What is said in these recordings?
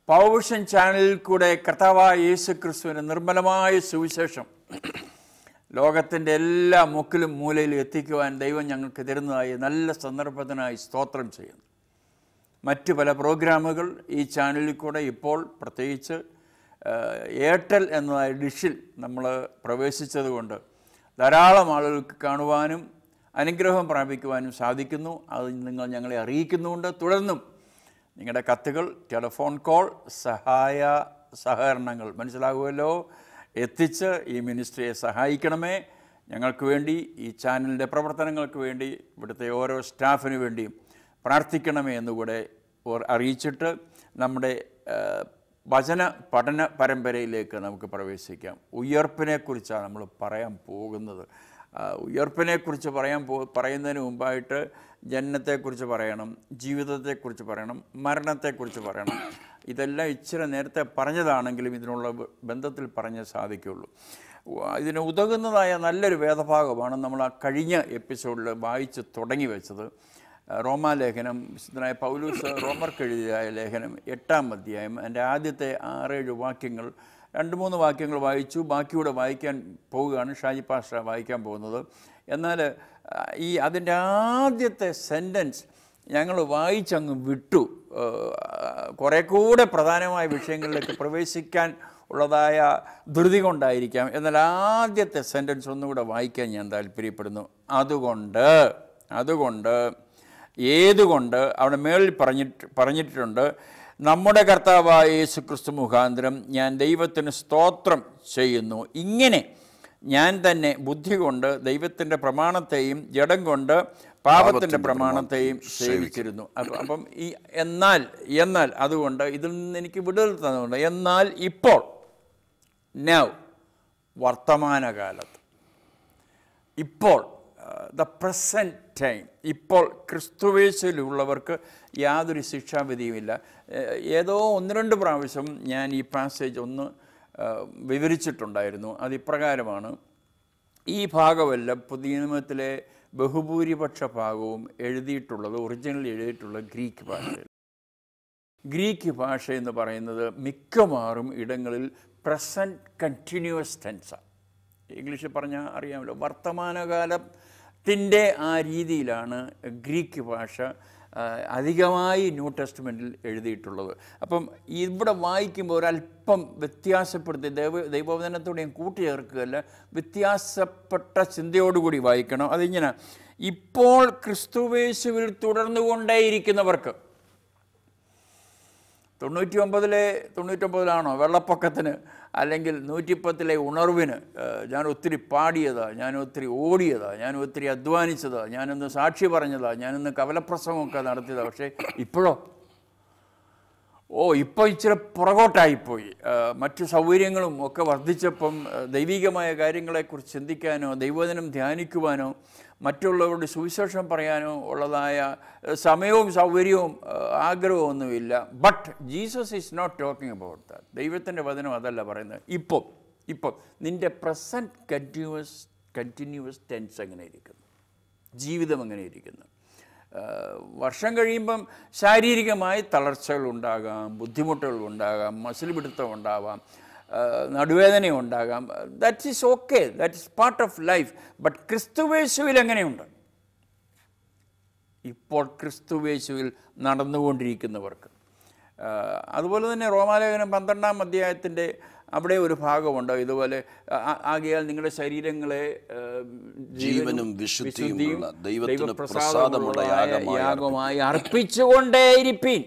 പൗഷൻ ചാനലിൽ കൂടെ കർത്താവായ യേശു ക്രിസ്തുവിൻ്റെ നിർമ്മലമായ സുവിശേഷം ലോകത്തിൻ്റെ എല്ലാ മുക്കിലും മൂലയിലും എത്തിക്കുവാൻ ദൈവം ഞങ്ങൾക്ക് തരുന്നതായി നല്ല സന്ദർഭത്തിനായി സ്തോത്രം ചെയ്യുന്നു മറ്റ് പല പ്രോഗ്രാമുകൾ ഈ ചാനലിൽ കൂടെ ഇപ്പോൾ പ്രത്യേകിച്ച് ആ, എയർടെൽ എന്നതായ ഡിഷിൽ നമ്മൾ പ്രവേശിച്ചതുകൊണ്ട് ധാരാളം ആളുകൾക്ക് കാണുവാനും അനുഗ്രഹം പ്രാപിക്കുവാനും സാധിക്കുന്നു അത് നിങ്ങൾ ഞങ്ങളെ അറിയിക്കുന്നുണ്ട് തുടർന്നും നിങ്ങളുടെ കത്തുകൾ ടെലിഫോൺ കോൾ സഹായ സഹകരണങ്ങൾ മനസ്സിലാകുമല്ലോ എത്തിച്ച് ഈ മിനിസ്ട്രിയെ സഹായിക്കണമേ ഞങ്ങൾക്ക് വേണ്ടി ഈ ചാനലിൻ്റെ പ്രവർത്തനങ്ങൾക്ക് വേണ്ടി ഇവിടുത്തെ ഓരോ സ്റ്റാഫിന് വേണ്ടിയും പ്രാർത്ഥിക്കണമേ എന്നുകൂടെ ഓർ അറിയിച്ചിട്ട് നമ്മുടെ ആ, വചന പഠന പരമ്പരയിലേക്ക് നമുക്ക് പ്രവേശിക്കാം ഉയർപ്പിനെക്കുറിച്ചാണ് നമ്മൾ പറയാൻ പോകുന്നത് ആ, ഉയർപ്പിനെക്കുറിച്ച് പറയാൻ പോ പറയുന്നതിന് മുമ്പായിട്ട് ജനനത്തെക്കുറിച്ച് പറയണം ജീവിതത്തെക്കുറിച്ച് പറയണം മരണത്തെക്കുറിച്ച് പറയണം ഇതെല്ലാം ഇച്ചിരി നേരത്തെ പറഞ്ഞതാണെങ്കിലും ഇതിനുള്ള ബ- ബന്ധത്തിൽ പറഞ്ഞേ സാധിക്കുള്ളൂ വ- ഇതിന് ഉതകുന്നതായ നല്ലൊരു വേദഭാഗമാണ് നമ്മൾ ആ കഴിഞ്ഞ എപ്പിസോഡിൽ വായിച്ച് തുടങ്ങി വെച്ചത് റോമാലേഖനം വിശുദ്ധനായ പൗലൂസ് റോമർക്ക് എഴുതിയ ലേഖനം എട്ടാം അധ്യായം എൻ്റെ ആദ്യത്തെ ആറേഴ് വാക്യങ്ങൾ രണ്ട് മൂന്ന് വാക്യങ്ങൾ വായിച്ചു ബാക്കിയൂടെ വായിക്കാൻ പോവുകയാണ് ഷാജി പാഷ വായിക്കാൻ പോകുന്നത് എന്നാൽ ആ, ഈ അതിൻ്റെ ആദ്യത്തെ സെൻറ്റൻസ് ഞങ്ങൾ വായിച്ചങ്ങ് വിട്ടു ആ, കുറേ കൂടെ പ്രധാനമായ വിഷയങ്ങളിലേക്ക് പ്രവേശിക്കാൻ ഉള്ളതായ ധൃതി കൊണ്ടായിരിക്കാം എന്നാൽ ആദ്യത്തെ സെൻറ്റൻസ് ഒന്നുകൂടെ വായിക്കാൻ ഞാൻ താല്പര്യപ്പെടുന്നു അതുകൊണ്ട് അതുകൊണ്ട് ഏതുകൊണ്ട് അവിടെ മേളിൽ പറഞ്ഞിട്ട് പറഞ്ഞിട്ടുണ്ട് നമ്മുടെ കർത്താവായ യേശു ക്രിസ്തു മുഖാന്തരം ഞാൻ ദൈവത്തിന് സ്തോത്രം ചെയ്യുന്നു ഇങ്ങനെ ഞാൻ തന്നെ ബുദ്ധി കൊണ്ട് ദൈവത്തിൻ്റെ പ്രമാണത്തെയും ജഡം കൊണ്ട് പാപത്തിൻ്റെ പ്രമാണത്തെയും സേവിച്ചിരുന്നു അപ്പം അപ്പം ഈ എന്നാൽ എന്നാൽ അതുകൊണ്ട് ഇതിൽ നിന്ന് എനിക്ക് വിടുതൽ തന്നുകൊണ്ട് എന്നാൽ ഇപ്പോൾ നൗ വർത്തമാനകാലത്ത് ഇപ്പോൾ ദ പ്രസൻറ്റ് ടൈം ഇപ്പോൾ ക്രിസ്തുവേശയിലുള്ളവർക്ക് യാതൊരു ശിക്ഷാവിധിയുമില്ല ഏഹ്, ഏതോ ഒന്ന് രണ്ട് പ്രാവശ്യം ഞാൻ ഈ പാസേജ് ഒന്ന് ഏഹ്, വിവരിച്ചിട്ടുണ്ടായിരുന്നു അത് ഇപ്രകാരമാണ് ഈ ഭാഗമല്ല പുതിയ നിയമത്തിലെ ബഹുഭൂരിപക്ഷ ഭാഗവും എഴുതിയിട്ടുള്ളത് ഒറിജിനൽ എഴുതിയിട്ടുള്ളത് ഗ്രീക്ക് ഭാഷയിൽ ഗ്രീക്ക് ഭാഷ എന്ന് പറയുന്നത് മിക്കവാറും ഇടങ്ങളിൽ പ്രസൻറ്റ് കണ്ടിന്യൂസ് ടെൻസാണ് ഇംഗ്ലീഷിൽ പറഞ്ഞാൽ അറിയാമല്ലോ വർത്തമാനകാലത്തിൻ്റെ ആ രീതിയിലാണ് ഗ്രീക്ക് ഭാഷ ആ, അധികമായി ന്യൂ ടെസ്റ്റ്മെൻറ്റിൽ എഴുതിയിട്ടുള്ളത് അപ്പം ഇവിടെ വായിക്കുമ്പോൾ ഒരല്പം വ്യത്യാസപ്പെടുത്തി ദൈവ ദൈവവചനത്തോടെയും കൂട്ടിച്ചേർക്കുകയല്ല വ്യത്യാസപ്പെട്ട ചിന്തയോടുകൂടി വായിക്കണം അതിങ്ങനെ ഇപ്പോൾ ക്രിസ്തുവേശുവിൽ തുടർന്നുകൊണ്ടേയിരിക്കുന്നവർക്ക് തൊണ്ണൂറ്റി ഒമ്പതിലെ തൊണ്ണൂറ്റൊമ്പതിലാണോ വെള്ളപ്പൊക്കത്തിന് അല്ലെങ്കിൽ നൂറ്റിപ്പത്തിലെ ഉണർവിന് ഏഹ്, ഞാൻ ഒത്തിരി പാടിയതാ ഞാൻ ഒത്തിരി ഓടിയതാ ഞാൻ ഒത്തിരി അധ്വാനിച്ചതാ ഞാനൊന്ന് സാക്ഷി പറഞ്ഞതാ ഞാനൊന്ന് കവലപ്രസംഗമൊക്കെ നടത്തിയതാ പക്ഷേ ഇപ്പോഴോ ഓ ഇപ്പോൾ ഇച്ചിരി പുറകോട്ടായിപ്പോയി ആ, മറ്റു സൗകര്യങ്ങളും ഒക്കെ വർദ്ധിച്ചപ്പം ആ, ദൈവികമായ കാര്യങ്ങളെക്കുറിച്ച് ചിന്തിക്കാനോ ദൈവദിനം ധ്യാനിക്കുവാനോ മറ്റുള്ളവരുടെ സുവിശേഷം പറയാനോ ഉള്ളതായ ആ, സമയവും സൗകര്യവും ആ, ആഗ്രഹവും ഒന്നുമില്ല but Jesus is not talking about that ദൈവത്തിൻ്റെ വചനം അതല്ല പറയുന്നത് ഇപ്പോൾ ഇപ്പോൾ നിൻ്റെ പ്രസൻറ്റ് കണ്ടിന്യൂസ് കണ്ടിന്യൂസ് ടെൻസ് എങ്ങനെ ഇരിക്കുന്നു ജീവിതം എങ്ങനെ ഇരിക്കുന്നു ആ, വർഷം കഴിയുമ്പം ശാരീരികമായി തളർച്ചകൾ ഉണ്ടാകാം ബുദ്ധിമുട്ടുകൾ ഉണ്ടാകാം മസിൽ പിടുത്തം ഉണ്ടാവാം ആ, നടുവേദന ഉണ്ടാകാം that is okay that is part of life but ക്രിസ്തുവേശുവിൽ എങ്ങനെയുണ്ട് ഇപ്പോൾ ക്രിസ്തുവേശുവിൽ നടന്നുകൊണ്ടിരിക്കുന്നവർക്ക് ആ, അതുപോലെ തന്നെ റോമാലേഖനം പന്ത്രണ്ടാം അധ്യായത്തിൻ്റെ അവിടെ ഒരു ഭാഗമുണ്ട് ഇതുപോലെ ആ- ആകയാൽ നിങ്ങളുടെ ശരീരങ്ങളെ ആ, ജീവനും വിശുദ്ധിയുമുള്ള ദൈവത്തിന് ദൈവപ്രസാദമുള്ള പ്രസാദമുള്ള യാഗമായി യാഗമായി അർപ്പിച്ചുകൊണ്ടേയിരിപ്പീൻ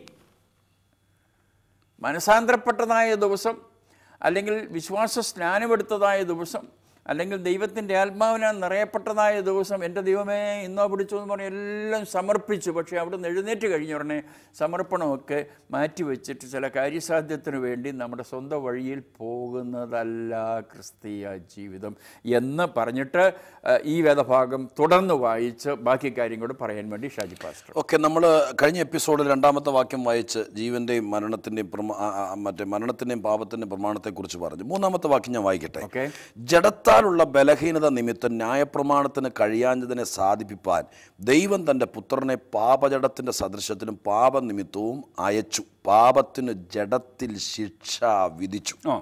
മനസാന്തരപ്പെട്ടതായ ദിവസം അല്ലെങ്കിൽ വിശ്വാസ സ്നാനമെടുത്തതായ ദിവസം അല്ലെങ്കിൽ ദൈവത്തിൻ്റെ ആത്മാവിനാൽ നിറയപ്പെട്ടതായ ദിവസം എൻ്റെ ദൈവമേ ഇന്നോ പിടിച്ചു എന്ന് പറഞ്ഞ് എല്ലാം സമർപ്പിച്ചു പക്ഷേ അവിടെ നിന്ന് എഴുന്നേറ്റ് കഴിഞ്ഞ ഉടനെ സമർപ്പണമൊക്കെ മാറ്റിവെച്ചിട്ട് ചില കാര്യസാധ്യത്തിന് വേണ്ടി നമ്മുടെ സ്വന്തം വഴിയിൽ പോകുന്നതല്ല ക്രിസ്തീയ ജീവിതം എന്ന് പറഞ്ഞിട്ട് ആ, ഈ വേദഭാഗം തുടർന്ന് വായിച്ച് ബാക്കി കാര്യം കൂടെ പറയാൻ വേണ്ടി ഷാജി പാസ്റ്റർ ഓക്കെ നമ്മൾ കഴിഞ്ഞ എപ്പിസോഡിൽ രണ്ടാമത്തെ വാക്യം വായിച്ച് ജീവന്റെയും മരണത്തിന്റെയും പ്രമാ- ആ, ആ, മറ്റേ മരണത്തിന്റെയും പാപത്തിന്റെയും പ്രമാണത്തെക്കുറിച്ച് പറഞ്ഞു മൂന്നാമത്തെ വാക്യം ഞാൻ വായിക്കട്ടെ ഓക്കെ ജഡത്താൽ ജഡത്താലുള്ള ബലഹീനത നിമിത്തം ന്യായപ്രമാണത്തിന് കഴിയാഞ്ഞതിനെ സാധിപ്പിപ്പാൻ ദൈവം തൻ്റെ പുത്രനെ പാപജടത്തിൻ്റെ സദൃശത്തിലും പാപനിമിത്തവും അയച്ചു പാപത്തിന് ജഡത്തിൽ ശിക്ഷ വിധിച്ചു ആ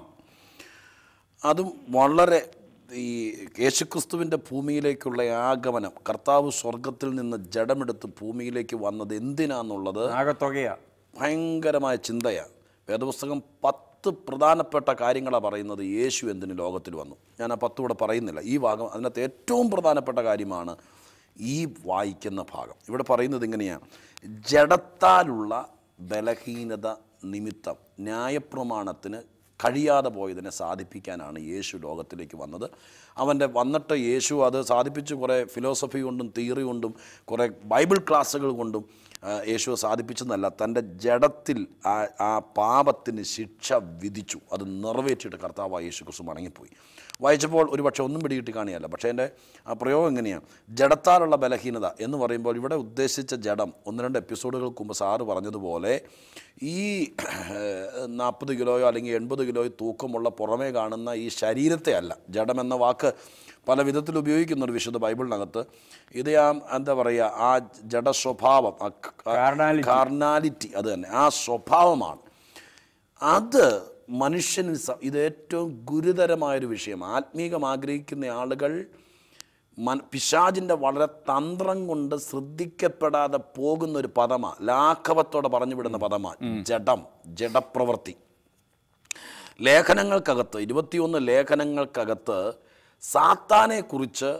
അതും വളരെ ഈ യേശുക്രിസ്തുവിൻ്റെ ഭൂമിയിലേക്കുള്ള ആഗമനം കർത്താവ് സ്വർഗത്തിൽ നിന്ന് ജഡമെടുത്ത് ഭൂമിയിലേക്ക് വന്നത് എന്തിനാന്നുള്ളത് ആകത്തുകയാ ഭയങ്കരമായ ചിന്തയാണ് വേദപുസ്തകം പത്ത് പ്രധാനപ്പെട്ട കാര്യങ്ങളാണ് പറയുന്നത് യേശു എന്തിന് ലോകത്തിൽ വന്നു ഞാൻ ആ പത്ത് ഇവിടെ പറയുന്നില്ല ഈ ഭാഗം അതിനകത്ത് ഏറ്റവും പ്രധാനപ്പെട്ട കാര്യമാണ് ഈ വായിക്കുന്ന ഭാഗം ഇവിടെ പറയുന്നത് ഇങ്ങനെയാണ് ജഡത്താലുള്ള ബലഹീനത നിമിത്തം ന്യായപ്രമാണത്തിന് കഴിയാതെ പോയതിനെ സാധിപ്പിക്കാനാണ് യേശു ലോകത്തിലേക്ക് വന്നത് അവൻ്റെ വന്നിട്ട് യേശു അത് സാധിപ്പിച്ച് കുറേ ഫിലോസഫി കൊണ്ടും തിയറി കൊണ്ടും കുറേ ബൈബിൾ ക്ലാസ്സുകൾ കൊണ്ടും ആ, യേശു സാധിപ്പിച്ചെന്നല്ല തൻ്റെ ജഡത്തിൽ ആ ആ പാപത്തിന് ശിക്ഷ വിധിച്ചു അത് നിറവേറ്റിയിട്ട് കർത്താവ് യേശു ക്രിസ്തു മടങ്ങിപ്പോയി വായിച്ചപ്പോൾ ഒരു പക്ഷേ ഒന്നും പിടികിട്ടി കാണിയല്ല പക്ഷേ എൻ്റെ ആ പ്രയോഗം എങ്ങനെയാണ് ജഡത്താലുള്ള ബലഹീനത എന്ന് പറയുമ്പോൾ ഇവിടെ ഉദ്ദേശിച്ച ജഡം ഒന്ന് രണ്ട് എപ്പിസോഡുകൾക്ക് മുമ്പ് സാറ് പറഞ്ഞതുപോലെ ഈ നാൽപ്പത് കിലോയോ അല്ലെങ്കിൽ എൺപത് കിലോയോ തൂക്കമുള്ള പുറമേ കാണുന്ന ഈ ശരീരത്തെ അല്ല ജഡം എന്ന വാക്ക് പല വിധത്തിൽ ഉപയോഗിക്കുന്നുണ്ട് വിശുദ്ധ ബൈബിളിനകത്ത് ഇത് ആ എന്താ പറയുക ആ ജഡ സ്വഭാവം ആ ക- Carnality. കാർണാലിറ്റി അത് തന്നെ ആ സ്വഭാവമാണ് അത് മനുഷ്യന് സ- ഇത് ഏറ്റവും ഗുരുതരമായൊരു വിഷയം ആത്മീകം ആഗ്രഹിക്കുന്ന ആളുകൾ മൻ പിശാജിൻ്റെ വളരെ തന്ത്രം കൊണ്ട് ശ്രദ്ധിക്കപ്പെടാതെ പോകുന്ന ഒരു പദമാണ് ലാഘവത്തോടെ പറഞ്ഞു വിടുന്ന പദമാണ് ജഡം ജഡപ്രവൃത്തി ലേഖനങ്ങൾക്കകത്ത് ഇരുപത്തിയൊന്ന് ലേഖനങ്ങൾക്കകത്ത് സാത്താനെക്കുറിച്ച്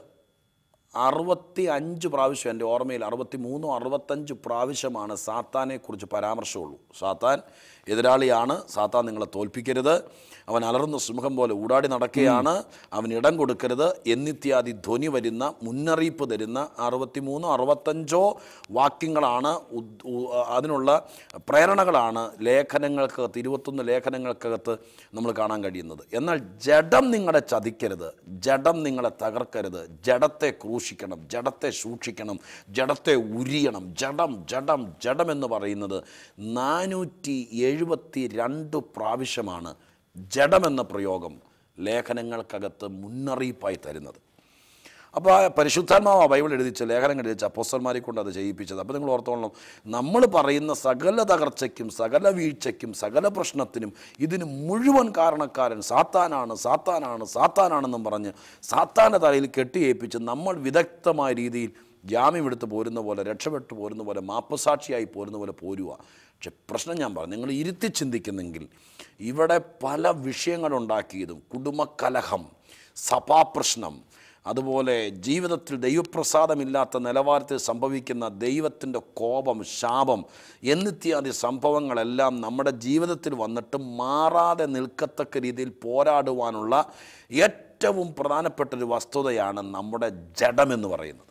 അറുപത്തി അഞ്ച് പ്രാവശ്യം എൻ്റെ ഓർമ്മയിൽ അറുപത്തി മൂന്നോ അറുപത്തഞ്ച് പ്രാവശ്യമാണ് സാത്താനെക്കുറിച്ച് പരാമർശമുള്ളൂ സാത്താൻ എതിരാളിയാണ് സാത്താൻ നിങ്ങളെ തോൽപ്പിക്കരുത് അവൻ അലറുന്ന സിംഹം പോലെ ഊടാടി നടക്കുകയാണ് അവൻ ഇടം കൊടുക്കരുത് എന്നിത്യാദി ധ്വനി വരുന്ന മുന്നറിയിപ്പ് തരുന്ന അറുപത്തി മൂന്നോ അറുപത്തഞ്ചോ വാക്യങ്ങളാണ് ഉദ്- ഉ- അതിനുള്ള പ്രേരണകളാണ് ലേഖനങ്ങൾക്കകത്ത് ഇരുപത്തൊന്ന് ലേഖനങ്ങൾക്കകത്ത് നമ്മൾ കാണാൻ കഴിയുന്നത് എന്നാൽ ജഡം നിങ്ങളെ ചതിക്കരുത് ജഡം നിങ്ങളെ തകർക്കരുത് ജഡത്തെ ക്രൂശിക്കണം ജഡത്തെ സൂക്ഷിക്കണം ജഡത്തെ ഉരിയണം ജഡം ജഡം ജഡം എന്ന് പറയുന്നത് നാനൂറ്റി എഴുപത്തി രണ്ട് പ്രാവശ്യമാണ് ജഡമെന്ന പ്രയോഗം ലേഖനങ്ങൾക്കകത്ത് മുന്നറിയിപ്പായി തരുന്നത് അപ്പോൾ ആ പരിശുദ്ധാത്മാവ് ബൈബിൾ എഴുതിച്ച ലേഖനങ്ങൾ എഴുതിച്ച അപ്പോസ്റ്റന്മാരെ കൊണ്ട് അത് ചെയ്യിപ്പിച്ചത് അപ്പോൾ നിങ്ങൾ ഓർത്തോളണം നമ്മൾ പറയുന്ന സകല തകർച്ചയ്ക്കും സകല വീഴ്ചയ്ക്കും സകല പ്രശ്നത്തിനും ഇതിന് മുഴുവൻ കാരണക്കാരൻ സാത്താനാണ് സാത്താനാണ് സാത്താനാണെന്നും പറഞ്ഞ് സാത്താൻ്റെ തലയിൽ കെട്ടിയേൽപ്പിച്ച് നമ്മൾ വിദഗ്ധമായ രീതിയിൽ ജാമ്യമെടുത്ത് പോരുന്ന പോലെ രക്ഷപ്പെട്ടു പോരുന്ന പോലെ മാപ്പസാക്ഷിയായി പോരുന്ന പോലെ പോരുക പക്ഷെ പ്രശ്നം ഞാൻ പറഞ്ഞു നിങ്ങൾ ഇരുത്തി ചിന്തിക്കുന്നെങ്കിൽ ഇവിടെ പല വിഷയങ്ങളുണ്ടാക്കിയതും കുടുംബകലഹം സഭാപ്രശ്നം അതുപോലെ ജീവിതത്തിൽ ദൈവപ്രസാദമില്ലാത്ത നിലവാരത്തിൽ സംഭവിക്കുന്ന ദൈവത്തിൻ്റെ കോപം ശാപം എന്നിത്യാദി സംഭവങ്ങളെല്ലാം നമ്മുടെ ജീവിതത്തിൽ വന്നിട്ട് മാറാതെ നിൽക്കത്തക്ക രീതിയിൽ പോരാടുവാനുള്ള ഏറ്റവും പ്രധാനപ്പെട്ട ഒരു വസ്തുതയാണ് നമ്മുടെ ജഡമെന്ന് പറയുന്നത്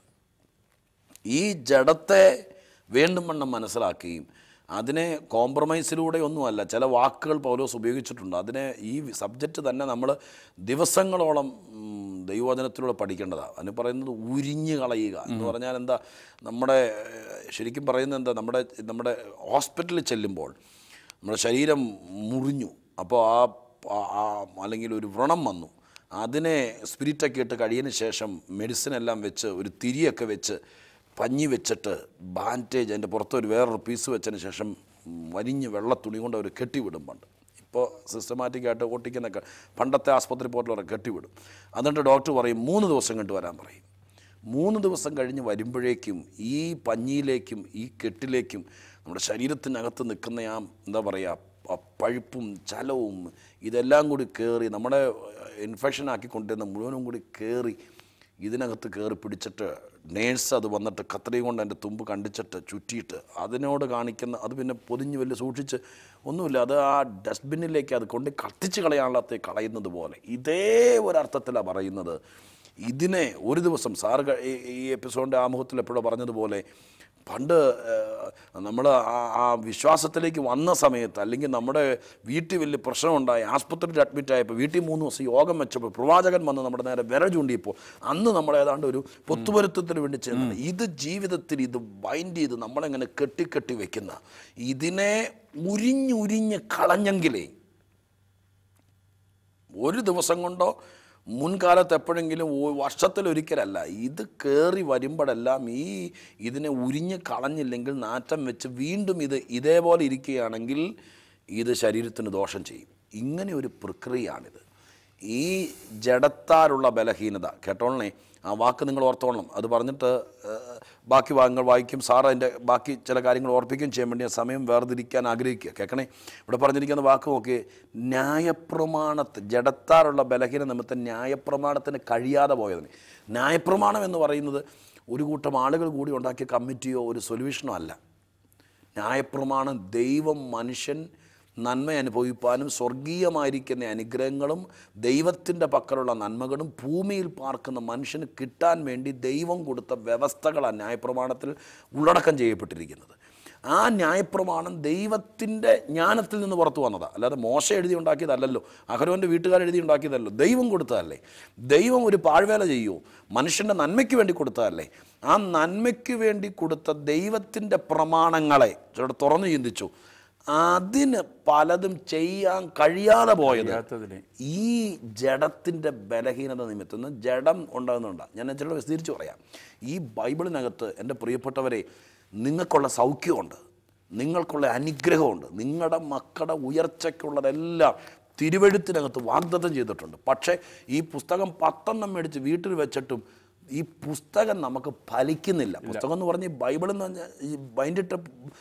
ഈ ജഡത്തെ വേണ്ടും വണ്ണം മനസ്സിലാക്കുകയും അതിനെ കോംപ്രമൈസിലൂടെ ഒന്നുമല്ല ചില വാക്കുകൾ പൗലോസ് ഉപയോഗിച്ചിട്ടുണ്ട് അതിനെ ഈ സബ്ജക്റ്റ് തന്നെ നമ്മൾ ദിവസങ്ങളോളം ഉം, ദൈവവചനത്തിലൂടെ പഠിക്കേണ്ടതാണ് അതിന് പറയുന്നത് ഉരിഞ്ഞു കളയുക എന്ന് പറഞ്ഞാൽ എന്താ നമ്മുടെ ഏഹ്, ശരിക്കും പറയുന്നത് എന്താ നമ്മുടെ നമ്മുടെ ഹോസ്പിറ്റലിൽ ചെല്ലുമ്പോൾ നമ്മുടെ ശരീരം മുറിഞ്ഞു അപ്പോൾ ആ ആ- ആ അല്ലെങ്കിൽ ഒരു വ്രണം വന്നു അതിനെ സ്പിരിറ്റൊക്കെ ഇട്ട് കഴിയതിന് ശേഷം മെഡിസിൻ എല്ലാം വെച്ച് ഒരു തിരിയൊക്കെ വെച്ച് പഞ്ഞി വെച്ചിട്ട് ബാൻഡേജ് അതിൻ്റെ പുറത്ത് ഒരു വേറൊരു പീസ് വെച്ചതിന് ശേഷം വലിഞ്ഞ് വെള്ള തുണി കൊണ്ട് അവർ കെട്ടിവിടും പണ്ട് ഇപ്പോൾ സിസ്റ്റമാറ്റിക്കായിട്ട് ഒട്ടിക്കുന്നൊക്കെ പണ്ടത്തെ ആസ്പത്രി പോർട്ടിലൊക്കെ കെട്ടിവിടും എന്നിട്ട് ഡോക്ടർ പറയും മൂന്ന് ദിവസം കണ്ടു വരാൻ പറയും മൂന്ന് ദിവസം കഴിഞ്ഞ് വരുമ്പോഴേക്കും ഈ പഞ്ഞിയിലേക്കും ഈ കെട്ടിലേക്കും നമ്മുടെ ശരീരത്തിനകത്ത് നിൽക്കുന്ന ആ എന്താ പറയുക ആ പഴുപ്പും ചലവും ഇതെല്ലാം കൂടി കയറി നമ്മുടെ ഇൻഫെക്ഷൻ ആക്കിക്കൊണ്ടിരുന്ന മുഴുവനും കൂടി കയറി ഇതിനകത്ത് കയറി പിടിച്ചിട്ട് നേഴ്സ് അത് വന്നിട്ട് കത്രിക കൊണ്ട് എൻ്റെ തുമ്പ് കണ്ടിച്ചിട്ട് ചുറ്റിയിട്ട് അതിനോട് കാണിക്കുന്ന അത് പിന്നെ പൊതിഞ്ഞ് വലിയ സൂക്ഷിച്ച് ഒന്നുമില്ല അത് ആ ഡസ്റ്റ്ബിന്നിലേക്ക് അത് കൊണ്ട് കത്തിച്ച് കളയാനുള്ളത്തെ കളയുന്നത് പോലെ ഇതേ ഒരർത്ഥത്തിലാണ് പറയുന്നത് ഇതിനെ ഒരു ദിവസം സാറ് ക- ഈ- ഈ എപ്പിസോഡിൻ്റെ ആമുഖത്തിൽ എപ്പോഴോ പറഞ്ഞതുപോലെ പണ്ട് നമ്മൾ ആ വിശ്വാസത്തിലേക്ക് വന്ന സമയത്ത് അല്ലെങ്കിൽ നമ്മുടെ വീട്ടിൽ വലിയ പ്രശ്നമുണ്ടായി ആസ്പത്രിയിൽ അഡ്മിറ്റ് ആയപ്പോൾ വീട്ടിൽ മൂന്ന് ദിവസം യോഗം വെച്ചപ്പോൾ പ്രവാചകൻ വന്ന് നമ്മുടെ നേരെ വിര ചൂണ്ടിയപ്പോൾ അന്ന് നമ്മൾ ഏതാണ്ട് ഒരു പൊത്തുവരുത്തത്തിന് വേണ്ടി ചെന്നത് ഇത് ജീവിതത്തിൽ ഇത് ബൈൻഡ് ചെയ്ത് നമ്മളെങ്ങനെ കെട്ടിക്കെട്ടി വെക്കുന്ന ഇതിനെ ഉരിഞ്ഞുരിഞ്ഞ് കളഞ്ഞെങ്കിലേ ഒരു ദിവസം കൊണ്ടോ മുൻകാലത്ത് എപ്പോഴെങ്കിലും ഒ- വർഷത്തിലൊരിക്കലല്ല ഇത് കയറി വരുമ്പോഴെല്ലാം ഈ ഇതിനെ ഉരിഞ്ഞ് കളഞ്ഞില്ലെങ്കിൽ നാറ്റം വെച്ച് വീണ്ടും ഇത് ഇതേപോലെ ഇരിക്കുകയാണെങ്കിൽ ഇത് ശരീരത്തിന് ദോഷം ചെയ്യും ഇങ്ങനെ ഒരു പ്രക്രിയയാണിത് ഈ ജഡത്താലുള്ള ബലഹീനത കേട്ടോളണേ ആ വാക്ക് നിങ്ങൾ ഓർത്തോളണം അത് പറഞ്ഞിട്ട് ഏഹ്, ബാക്കി ഭാഗങ്ങൾ വായിക്കും സാർ അതിൻ്റെ ബാക്കി ചില കാര്യങ്ങൾ ഓർപ്പിക്കുകയും ചെയ്യാൻ വേണ്ടി ആ സമയം വേർതിരിക്കാൻ ആഗ്രഹിക്കുക കേൾക്കണേ ഇവിടെ പറഞ്ഞിരിക്കുന്ന വാക്ക് നോക്കി ന്യായപ്രമാണത്ത് ജഡത്താലുള്ള ബലഹീന നിമിത്തം ന്യായപ്രമാണത്തിന് കഴിയാതെ പോയതിന് ന്യായപ്രമാണം എന്ന് പറയുന്നത് ഒരു കൂട്ടം ആളുകൾ കൂടി ഉണ്ടാക്കിയ കമ്മിറ്റിയോ ഒരു സൊല്യൂഷനോ അല്ല ന്യായപ്രമാണം ദൈവം മനുഷ്യൻ നന്മ അനുഭവിപ്പാനും സ്വർഗീയമായിരിക്കുന്ന അനുഗ്രഹങ്ങളും ദൈവത്തിൻ്റെ പക്കലുള്ള നന്മകളും ഭൂമിയിൽ പാർക്കുന്ന മനുഷ്യന് കിട്ടാൻ വേണ്ടി ദൈവം കൊടുത്ത വ്യവസ്ഥകളാണ് ന്യായപ്രമാണത്തിൽ ഉള്ളടക്കം ചെയ്യപ്പെട്ടിരിക്കുന്നത് ആ ന്യായപ്രമാണം ദൈവത്തിൻ്റെ ജ്ഞാനത്തിൽ നിന്ന് പുറത്തു വന്നതാണ് അല്ലാതെ മോശ എഴുതി ഉണ്ടാക്കിയതല്ലല്ലോ അഹരോൻ്റെ വീട്ടുകാർ എഴുതി ഉണ്ടാക്കിയതല്ലോ ദൈവം കൊടുത്തതല്ലേ ദൈവം ഒരു പാഴ്വേല ചെയ്യുമോ മനുഷ്യൻ്റെ നന്മയ്ക്ക് വേണ്ടി കൊടുത്തതല്ലേ ആ നന്മയ്ക്ക് വേണ്ടി കൊടുത്ത ദൈവത്തിൻ്റെ പ്രമാണങ്ങളെ ചിലർ തുറന്നു ചിന്തിച്ചു അതിന് പലതും ചെയ്യാൻ കഴിയാതെ പോയത് കഴിയാത്തതിനെ ഈ ജഡത്തിൻ്റെ ബലഹീനത നിമിത്തം ഇന്ന് ജഡം ഉണ്ടാകുന്നുണ്ട് ഞാൻ ചില വിസ്തരിച്ച് പറയാം ഈ ബൈബിളിനകത്ത് എൻ്റെ പ്രിയപ്പെട്ടവരെ നിങ്ങൾക്കുള്ള സൗഖ്യമുണ്ട് നിങ്ങൾക്കുള്ള അനുഗ്രഹമുണ്ട് നിങ്ങളുടെ മക്കളുടെ ഉയർച്ചയ്ക്കുള്ളതെല്ലാം തിരുവഴുത്തിനകത്ത് വാഗ്ദത്തം ചെയ്തിട്ടുണ്ട് പക്ഷേ ഈ പുസ്തകം പത്തെണ്ണം മേടിച്ച് വീട്ടിൽ വെച്ചിട്ടും ഈ പുസ്തകം നമുക്ക് ഫലിക്കുന്നില്ല പുസ്തകം എന്ന് പറഞ്ഞാൽ ബൈബിൾ എന്ന് പറഞ്ഞാൽ ഈ ബൈൻഡിട്ട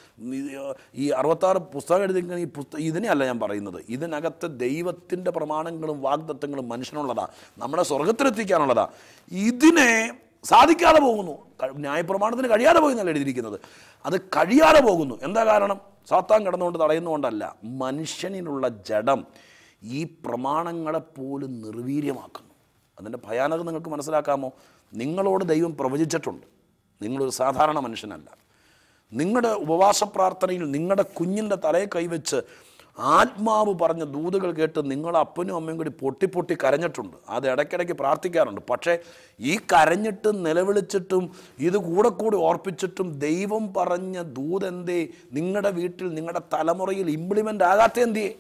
ഈ അറുപത്താറ് പുസ്തകം എഴുതിയിരിക്കുന്ന ഈ പുസ്തകം ഇതിനെയല്ല ഞാൻ പറയുന്നത് ഇതിനകത്ത് ദൈവത്തിൻ്റെ പ്രമാണങ്ങളും വാഗ്ദത്തങ്ങളും മനുഷ്യനുള്ളതാ നമ്മളെ സ്വർഗത്തിലെത്തിക്കാനുള്ളതാ ഇതിനെ സാധിക്കാതെ പോകുന്നു ക- ന്യായപ്രമാണത്തിന് കഴിയാതെ പോയി എന്നല്ല എഴുതിയിരിക്കുന്നത് അത് കഴിയാതെ പോകുന്നു എന്താ കാരണം സാത്താൻ കിടന്നുകൊണ്ട് തടയുന്നുകൊണ്ടല്ല മനുഷ്യനിലുള്ള ജഡം ഈ പ്രമാണങ്ങളെ പോലും നിർവീര്യമാക്കുന്നു അതിൻ്റെ ഭയാനക നിങ്ങൾക്ക് മനസ്സിലാക്കാമോ നിങ്ങളോട് ദൈവം പ്രവചിച്ചിട്ടുണ്ട് നിങ്ങളൊരു സാധാരണ മനുഷ്യനല്ല നിങ്ങളുടെ ഉപവാസ പ്രാർത്ഥനയിൽ നിങ്ങളുടെ കുഞ്ഞിൻ്റെ തലയിൽ കൈവച്ച് ആത്മാവ് പറഞ്ഞ ദൂതുകൾ കേട്ട് നിങ്ങൾ അപ്പനും അമ്മയും കൂടി പൊട്ടി പൊട്ടി കരഞ്ഞിട്ടുണ്ട് അത് ഇടയ്ക്കിടയ്ക്ക് പ്രാർത്ഥിക്കാറുണ്ട് പക്ഷേ ഈ കരഞ്ഞിട്ടും നിലവിളിച്ചിട്ടും ഇത് കൂടെ കൂടി ഓർപ്പിച്ചിട്ടും ദൈവം പറഞ്ഞ ദൂതെന്തേ നിങ്ങളുടെ വീട്ടിൽ നിങ്ങളുടെ തലമുറയിൽ ഇംപ്ലിമെൻ്റ് ആകാത്ത എന്തേ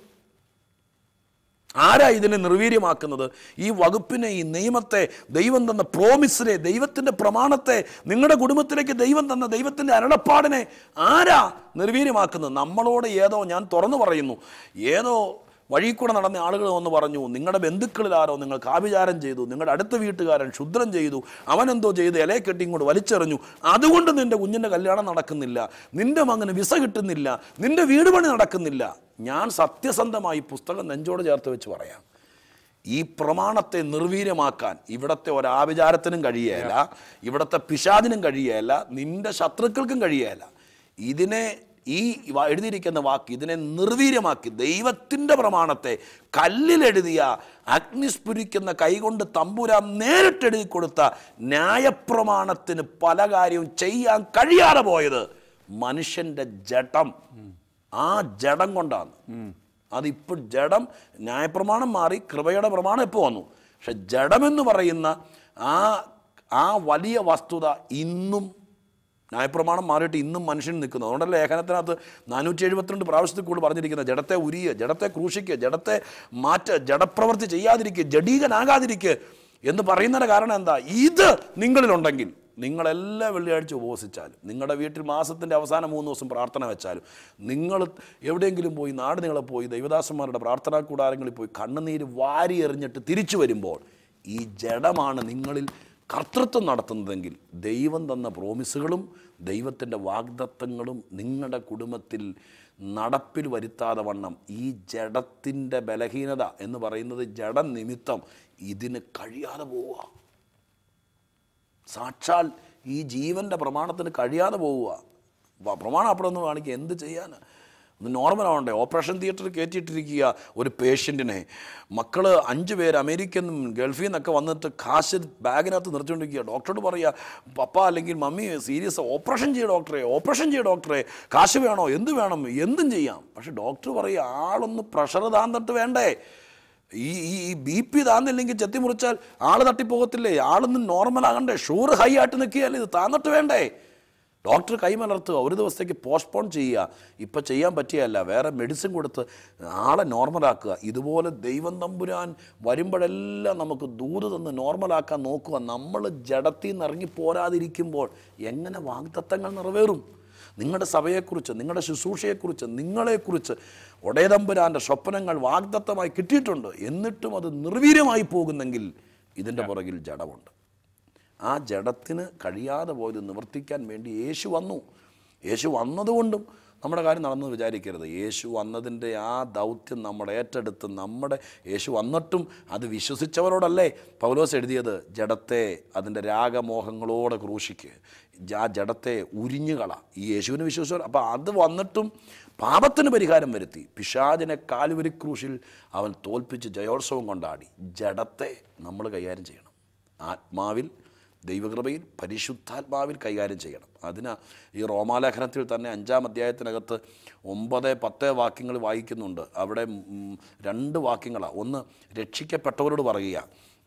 ആരാ ഇതിനെ നിർവീര്യമാക്കുന്നത് ഈ വകുപ്പിനെ ഈ നിയമത്തെ ദൈവം തന്ന പ്രോമിസിനെ ദൈവത്തിൻ്റെ പ്രമാണത്തെ നിങ്ങളുടെ കുടുംബത്തിലേക്ക് ദൈവം തന്ന ദൈവത്തിൻ്റെ അരുളപ്പാടിനെ ആരാ നിർവീര്യമാക്കുന്നത് നമ്മളോട് ഏതോ ഞാൻ തുറന്നു പറയുന്നു ഏതോ വഴി കൂടെ നടന്ന ആളുകൾ വന്ന് പറഞ്ഞു നിങ്ങളുടെ ബന്ധുക്കളിൽ ആരോ നിങ്ങൾക്ക് ആഭിചാരം ചെയ്തു നിങ്ങളുടെ അടുത്ത വീട്ടുകാരൻ ക്ഷുദ്രം ചെയ്തു അവനെന്തോ ചെയ്ത് ഇലയെ കെട്ടി ഇങ്ങോട്ട് വലിച്ചെറിഞ്ഞു അതുകൊണ്ട് നിന്റെ കുഞ്ഞിൻ്റെ കല്യാണം നടക്കുന്നില്ല നിന്റെ മകന് വിസ കിട്ടുന്നില്ല നിന്റെ വീട് പണി നടക്കുന്നില്ല ഞാൻ സത്യസന്ധമായി പുസ്തകം നെഞ്ചോട് ചേർത്ത് വെച്ച് പറയാം ഈ പ്രമാണത്തെ നിർവീര്യമാക്കാൻ ഇവിടത്തെ ഒരാഭിചാരത്തിനും കഴിയേല ഇവിടത്തെ പിശാദിനും കഴിയേല നിന്റെ ശത്രുക്കൾക്കും കഴിയേല ഇതിനെ ഈ വ- എഴുതിയിരിക്കുന്ന വാക്ക് ഇതിനെ നിർവീര്യമാക്കി ദൈവത്തിൻ്റെ പ്രമാണത്തെ കല്ലിലെഴുതിയ അഗ്നിസ്ഫുരിക്കുന്ന കൈകൊണ്ട് തമ്പുരാൻ നേരിട്ടെഴുതി കൊടുത്ത ന്യായപ്രമാണത്തിന് പല കാര്യവും ചെയ്യാൻ കഴിയാതെ പോയത് മനുഷ്യൻ്റെ ജഡം ആ ജഡം കൊണ്ടാണ് അതിപ്പോൾ ജഡം ന്യായപ്രമാണം മാറി കൃപയുടെ പ്രമാണം ഇപ്പോൾ വന്നു പക്ഷെ ജഡമെന്ന് പറയുന്ന ആ ആ വലിയ വസ്തുത ഇന്നും ന്യായപ്രമാണം മാറിയിട്ട് ഇന്നും മനുഷ്യൻ നിൽക്കുന്നു അതുകൊണ്ടല്ല ലേഖനത്തിനകത്ത് നാനൂറ്റി എഴുപത്തിരണ്ട് പ്രാവശ്യത്തിൽ കൂടി പറഞ്ഞിരിക്കുന്നത് ജഡത്തെ ഉരിയുക ജഡത്തെ ക്രൂശിക്കുക ജഡത്തെ മാറ്റ ജഡപ്രവൃത്തി ചെയ്യാതിരിക്കുക ജഡീകനാകാതിരിക്കുക എന്ന് പറയുന്നതിൻ്റെ കാരണം എന്താ ഇത് നിങ്ങളിലുണ്ടെങ്കിൽ നിങ്ങളെല്ലാ വെള്ളിയാഴ്ച ഉപവസിച്ചാലും നിങ്ങളുടെ വീട്ടിൽ മാസത്തിൻ്റെ അവസാനം മൂന്ന് ദിവസം പ്രാർത്ഥന വെച്ചാലും നിങ്ങൾ എവിടെയെങ്കിലും പോയി നാട് നിങ്ങളെ പോയി ദൈവദാസന്മാരുടെ പ്രാർത്ഥനാ കൂടാരങ്ങളിൽ പോയി കണ്ണുനീര് വാരി എറിഞ്ഞിട്ട് തിരിച്ചു വരുമ്പോൾ ഈ ജഡമാണ് നിങ്ങളിൽ കർത്തൃത്വം നടത്തുന്നതെങ്കിൽ ദൈവം തന്ന പ്രോമിസുകളും ദൈവത്തിൻ്റെ വാഗ്ദത്തങ്ങളും നിങ്ങളുടെ കുടുംബത്തിൽ നടപ്പിൽ വരുത്താതെ വണ്ണം ഈ ജഡത്തിൻ്റെ ബലഹീനത എന്ന് പറയുന്നത് ജഡ നിമിത്തം ഇതിന് കഴിയാതെ പോവുക സാക്ഷാൽ ഈ ജീവൻ്റെ പ്രമാണത്തിന് കഴിയാതെ പോവുക വ- പ്രമാണം അവിടെ ഒന്ന് കാണിക്കുക എന്ത് ചെയ്യാൻ ഒന്ന് നോർമൽ ആവണ്ടേ ഓപ്പറേഷൻ തിയേറ്ററിൽ കയറ്റിയിട്ടിരിക്കുക ഒരു പേഷ്യൻറ്റിനെ മക്കൾ അഞ്ച് പേര് അമേരിക്കൻ ഗൾഫിൽ നിന്നൊക്കെ വന്നിട്ട് കാശ് ബാഗിനകത്ത് നിർത്തിക്കൊണ്ടിരിക്കുക ഡോക്ടറോട് പറയുക പപ്പ അല്ലെങ്കിൽ മമ്മി സീരിയസ് ഓപ്പറേഷൻ ചെയ്യ ഡോക്ടറെ ഓപ്പറേഷൻ ചെയ്യ ഡോക്ടറെ കാശ് വേണോ എന്ത് വേണം എന്തും ചെയ്യാം പക്ഷെ ഡോക്ടർ പറയുക ആളൊന്ന് പ്രഷർ താന്നിട്ട് വേണ്ടേ ഈ ഈ ഈ ബി പി താന്നില്ലെങ്കിൽ ചെത്തി മുറിച്ചാൽ ആൾ തട്ടിപ്പോകത്തില്ലേ ആളൊന്നും നോർമൽ ആകണ്ടേ ഷുഗർ ഹൈ ആയിട്ട് നിൽക്കുകയല്ലേ ഇത് താന്നിട്ട് വേണ്ടേ ഡോക്ടർ കൈമലർത്തുക ഒരു ദിവസത്തേക്ക് പോസ്റ്റ്പോൺ ചെയ്യുക ഇപ്പം ചെയ്യാൻ പറ്റിയല്ല വേറെ മെഡിസിൻ കൊടുത്ത് ആളെ നോർമലാക്കുക ഇതുപോലെ ദൈവം തമ്പുരാൻ വരുമ്പോഴെല്ലാം നമുക്ക് ദൂത് തന്ന് നോർമലാക്കാൻ നോക്കുക നമ്മൾ ജഡത്തിൽ നിന്ന് ഇറങ്ങി പോരാതിരിക്കുമ്പോൾ എങ്ങനെ വാഗ്ദത്തങ്ങൾ നിറവേറും നിങ്ങളുടെ സഭയെക്കുറിച്ച് നിങ്ങളുടെ ശുശ്രൂഷയെക്കുറിച്ച് നിങ്ങളെക്കുറിച്ച് ഒടേതമ്പുരാൻ്റെ സ്വപ്നങ്ങൾ വാഗ്ദത്തമായി കിട്ടിയിട്ടുണ്ട് എന്നിട്ടും അത് നിർവീര്യമായി പോകുന്നെങ്കിൽ ഇതിൻ്റെ പുറകിൽ ജഡമുണ്ട് ആ ജഡത്തിന് കഴിയാതെ പോയത് നിവർത്തിക്കാൻ വേണ്ടി യേശു വന്നു യേശു വന്നതുകൊണ്ടും നമ്മുടെ കാര്യം നടന്നു വിചാരിക്കരുത് യേശു വന്നതിൻ്റെ ആ ദൗത്യം നമ്മൾ ഏറ്റെടുത്ത് നമ്മുടെ യേശു വന്നിട്ടും അത് വിശ്വസിച്ചവരോടല്ലേ പൗലോസ് എഴുതിയത് ജഡത്തെ അതിൻ്റെ രാഗമോഹങ്ങളോടെ ക്രൂശിക്ക് ആ ജഡത്തെ ഉരിഞ്ഞുകള ഈ യേശുവിനെ വിശ്വസിച്ചവർ അപ്പോൾ അത് വന്നിട്ടും പാപത്തിന് പരിഹാരം വരുത്തി പിശാചിനെ കാലുവരി ക്രൂശിൽ അവൻ തോൽപ്പിച്ച് ജയോത്സവം കൊണ്ടാടി ജഡത്തെ നമ്മൾ കൈകാര്യം ചെയ്യണം ആത്മാവിൽ ദൈവകൃപയിൽ പരിശുദ്ധാത്മാവിൽ കൈകാര്യം ചെയ്യണം അതിന് ഈ റോമാലേഖനത്തിൽ തന്നെ അഞ്ചാം അധ്യായത്തിനകത്ത് ഒമ്പത് പത്ത് വാക്യങ്ങൾ വായിക്കുന്നുണ്ട് അവിടെ ഉം, രണ്ട് വാക്യങ്ങളാണ് ഒന്ന് രക്ഷിക്കപ്പെട്ടവരോട് പറയുക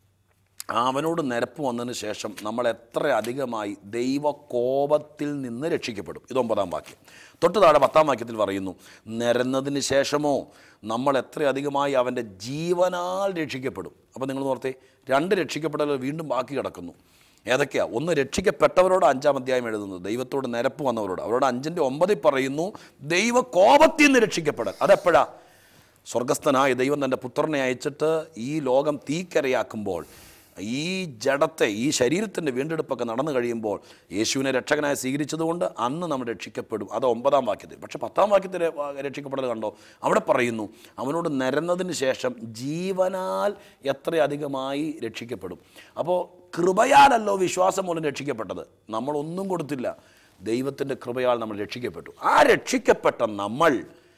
അവനോട് നിരപ്പ് വന്നതിന് ശേഷം നമ്മൾ എത്ര അധികമായി ദൈവകോപത്തിൽ നിന്ന് രക്ഷിക്കപ്പെടും ഇത് ഒമ്പതാം വാക്യം തൊട്ട് താഴെ പത്താം വാക്യത്തിൽ പറയുന്നു നിരന്നതിന് ശേഷമോ നമ്മൾ എത്ര അധികമായി അവൻ്റെ ജീവനാൽ രക്ഷിക്കപ്പെടും അപ്പോൾ നിങ്ങൾ ഓർത്തേ രണ്ട് രക്ഷിക്കപ്പെടൽ വീണ്ടും ബാക്കി കിടക്കുന്നു ഏതൊക്കെയാ ഒന്ന് രക്ഷിക്കപ്പെട്ടവരോട് അഞ്ചാം അധ്യായം എഴുതുന്നത് ദൈവത്തോട് നിരപ്പ് വന്നവരോട് അവരോട് അഞ്ചിൻ്റെ ഒമ്പതിൽ പറയുന്നു ദൈവ കോപത്തിൽ നിന്ന് രക്ഷിക്കപ്പെടൽ അതെപ്പോഴാ സ്വർഗസ്ഥനായ ദൈവം തൻ്റെ പുത്രനെ അയച്ചിട്ട് ഈ ലോകം തീക്കരയാക്കുമ്പോൾ ഈ ജഡത്തെ ഈ ശരീരത്തിൻ്റെ വീണ്ടെടുപ്പൊക്കെ നടന്നു കഴിയുമ്പോൾ യേശുവിനെ രക്ഷകനായി സ്വീകരിച്ചതുകൊണ്ട് അന്ന് നമ്മൾ രക്ഷിക്കപ്പെടും അത് ഒമ്പതാം വാക്യത്തിൽ പക്ഷെ പത്താം വാക്യത്തിൽ രക്ഷിക്കപ്പെടൽ കണ്ടോ അവിടെ പറയുന്നു അവനോട് നിരന്നതിന് ശേഷം ജീവനാൽ എത്രയധികമായി രക്ഷിക്കപ്പെടും അപ്പോൾ കൃപയാലല്ലോ വിശ്വാസം മൂലം രക്ഷിക്കപ്പെട്ടത് നമ്മളൊന്നും കൊടുത്തില്ല ദൈവത്തിൻ്റെ കൃപയാൽ നമ്മൾ രക്ഷിക്കപ്പെട്ടു ആ രക്ഷിക്കപ്പെട്ട നമ്മൾ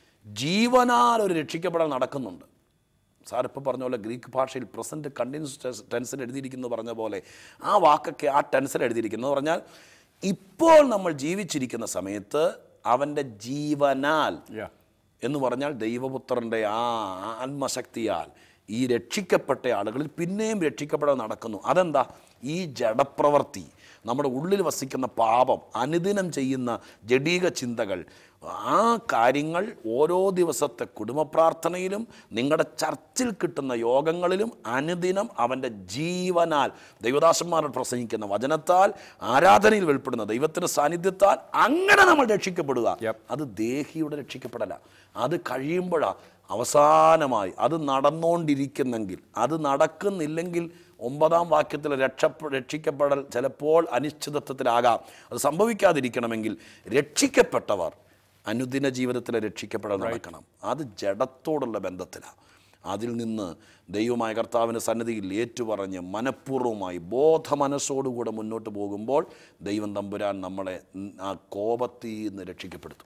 ജീവനാൽ ഒരു രക്ഷിക്കപ്പെടൽ നടക്കുന്നുണ്ട് സാർ ഇപ്പോൾ പറഞ്ഞ പോലെ ഗ്രീക്ക് ഭാഷയിൽ പ്രസൻറ്റ് കണ്ടിന്യൂസ് ടെൻസിൽ എഴുതിയിരിക്കുന്നത് പറഞ്ഞ പോലെ ആ വാക്കൊക്കെ ആ ടെൻസിൽ എഴുതിയിരിക്കുന്നത് എന്ന് പറഞ്ഞാൽ ഇപ്പോൾ നമ്മൾ ജീവിച്ചിരിക്കുന്ന സമയത്ത് അവൻ്റെ ജീവനാൽ Yeah. എന്ന് പറഞ്ഞാൽ ദൈവപുത്രൻ്റെ ആ ആത്മശക്തിയാൽ ഈ രക്ഷിക്കപ്പെട്ട ആളുകളിൽ പിന്നെയും രക്ഷിക്കപ്പെടാൻ നടക്കുന്നു അതെന്താ ഈ ജഡപ്രവൃത്തി നമ്മുടെ ഉള്ളിൽ വസിക്കുന്ന പാപം അനുദിനം ചെയ്യുന്ന ജഡീക ചിന്തകൾ ആ കാര്യങ്ങൾ ഓരോ ദിവസത്തെ കുടുംബ പ്രാർത്ഥനയിലും നിങ്ങളുടെ ചർച്ചിൽ കിട്ടുന്ന യോഗങ്ങളിലും അനുദിനം അവൻ്റെ ജീവനാൽ ദൈവദാസന്മാരോട് പ്രസംഗിക്കുന്ന വചനത്താൽ ആരാധനയിൽ വെളിപ്പെടുന്ന ദൈവത്തിൻ്റെ സാന്നിധ്യത്താൽ അങ്ങനെ നമ്മൾ രക്ഷിക്കപ്പെടുക Yep. അത് ദേഹിയുടെ രക്ഷിക്കപ്പെടല അത് കഴിയുമ്പോഴാണ് അവസാനമായി അത് നടന്നുകൊണ്ടിരിക്കുന്നെങ്കിൽ അത് നടക്കുന്നില്ലെങ്കിൽ ഒമ്പതാം വാക്യത്തിൽ രക്ഷ രക്ഷിക്കപ്പെടൽ ചിലപ്പോൾ അനിശ്ചിതത്വത്തിലാകാം അത് സംഭവിക്കാതിരിക്കണമെങ്കിൽ രക്ഷിക്കപ്പെട്ടവർ അനുദിന ജീവിതത്തിൽ രക്ഷിക്കപ്പെടൽ നടക്കണം അത് ജഡത്തോടുള്ള ബന്ധത്തിലാണ് അതിൽ നിന്ന് ദൈവമായ കർത്താവിൻ്റെ സന്നിധിയിൽ ഏറ്റുപറഞ്ഞ് മനഃപൂർവ്വമായി ബോധമനസ്സോടുകൂടെ മുന്നോട്ട് പോകുമ്പോൾ ദൈവം തമ്പുരാൻ നമ്മളെ ആ കോപത്തിൽ നിന്ന് രക്ഷിക്കപ്പെടുത്തും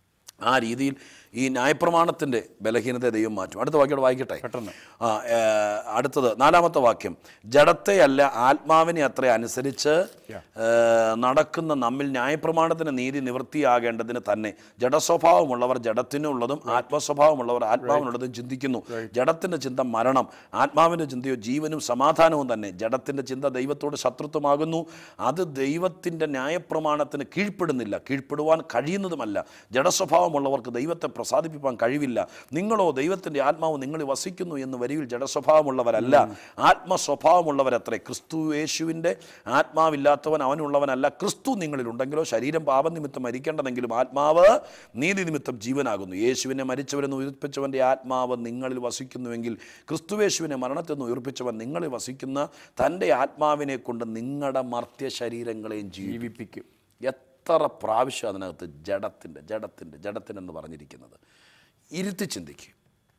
ആ രീതിയിൽ ഈ ന്യായപ്രമാണത്തിൻ്റെ ബലഹീനത ദൈവം മാറ്റും അടുത്ത വാക്യോട് വായിക്കട്ടെ പെട്ടെന്ന്. ആ ഏ, അടുത്തത് നാലാമത്തെ വാക്യം ജഡത്തെ അല്ല ആത്മാവിനെ അത്ര അനുസരിച്ച് ഏ, നടക്കുന്ന നമ്മിൽ ന്യായപ്രമാണത്തിന് നീതി നിവൃത്തിയാകേണ്ടതിന് തന്നെ ജഡസ്വഭാവമുള്ളവർ ജഡത്തിനുള്ളതും ആത്മസ്വഭാവമുള്ളവർ ആത്മാവിനുള്ളതും ചിന്തിക്കുന്നു ജഡത്തിൻ്റെ ചിന്ത മരണം ആത്മാവിൻ്റെ ചിന്തയോ ജീവനും സമാധാനവും തന്നെ ജഡത്തിൻ്റെ ചിന്ത ദൈവത്തോട് ശത്രുത്വമാകുന്നു അത് ദൈവത്തിൻ്റെ ന്യായപ്രമാണത്തിന് കീഴ്പ്പെടുന്നില്ല കീഴ്പ്പെടുവാൻ കഴിയുന്നതുമല്ല ജഡസ്വഭാവമുള്ളവർക്ക് ദൈവത്തെ പ്രസാദിപ്പിക്കാൻ കഴിവില്ല നിങ്ങളോ ദൈവത്തിൻ്റെ ആത്മാവ് നിങ്ങളിൽ വസിക്കുന്നു എന്ന് വരിയിൽ ജഡസ്വഭാവമുള്ളവരല്ല ആത്മസ്വഭാവമുള്ളവരത്രേ ക്രിസ്തു യേശുവിൻ്റെ ആത്മാവില്ലാത്തവൻ അവനുള്ളവനല്ല ക്രിസ്തു നിങ്ങളിലുണ്ടെങ്കിലോ ശരീരം പാപനിമിത്തം മരിക്കേണ്ടതെങ്കിലും ആത്മാവ് നീതി നിമിത്തം ജീവനാകുന്നു യേശുവിനെ മരിച്ചവരെന്ന് ഉയർപ്പിച്ചവൻ്റെ ആത്മാവ് നിങ്ങളിൽ വസിക്കുന്നുവെങ്കിൽ ക്രിസ്തുവേശുവിനെ മരണത്തിൽ നിന്ന് ഉയർപ്പിച്ചവൻ നിങ്ങളിൽ വസിക്കുന്ന തൻ്റെ ആത്മാവിനെ കൊണ്ട് നിങ്ങളുടെ മർത്യ ശരീരങ്ങളെയും ജീവിക്കും ജീവിപ്പിക്കും എത്ര പ്രാവശ്യം അതിനകത്ത് ജഡത്തിൻ്റെ ജഡത്തിൻ്റെ ജഡത്തിനെന്ന് പറഞ്ഞിരിക്കുന്നത് ഇരുത്തി ചിന്തിക്കുക